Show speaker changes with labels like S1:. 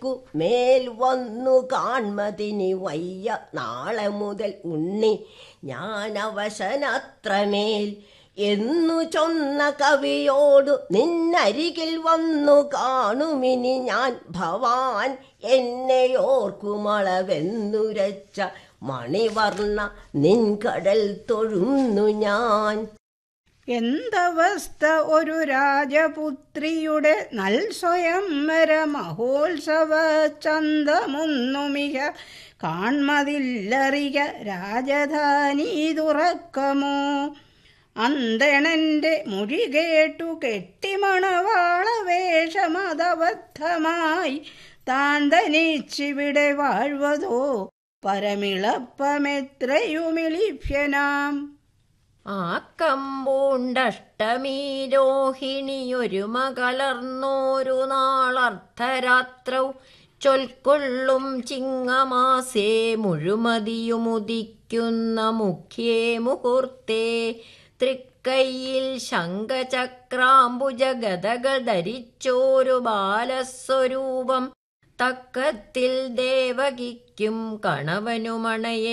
S1: എനിക്കു മേൽ വന്നു കാൺമതിനി വയ്യ നാളെ മുതൽ ഉണ്ണി ഞാൻ അവശനത്രമേൽ എന്നു ചൊന്ന കവിയോടു നിന്നരികിൽ വന്നു കാണുമിനി ഞാൻ ഭവാൻ എന്നെയോർക്കുമളവെന്നുരച്ച മണിവർണ്ണ നിൻകടൽ തൊഴുന്നു ഞാൻ
S2: എന്തവസ്ഥ ഒരു രാജപുത്രിയുടെ നൽ സ്വയംവര മഹോത്സവ ചന്തമൊന്നുമിക കാൺമതില്ലറിക രാജധാനി തുറക്കമോ അന്തണന്റെ മൊഴി കേട്ടു കെട്ടിമണവാള വേഷമതബദ്ധമായി താൻ തനിച്ചിവിടെ വാഴ്വതോ പരമിളപ്പമെത്രയുമിളിഭ്യനാം
S3: ആക്കമ്പൂണ്ടഷ്ടമീ രോഹിണിയൊരുമ കലർന്നോരു നാളർദ്ധരാത്രൗ ചൊൽക്കൊള്ളും ചിങ്ങമാസേ മുഴുമതിയുമുദിക്കുന്ന മുഖ്യേ മുഹൂർത്തേ തൃക്കൈയിൽ ശംഖചക്രാംബുജഗതകൾ ധരിച്ചോരു ബാലസ്വരൂപം തക്കത്തിൽ ദേവകിക്കും കണവനുമണയെ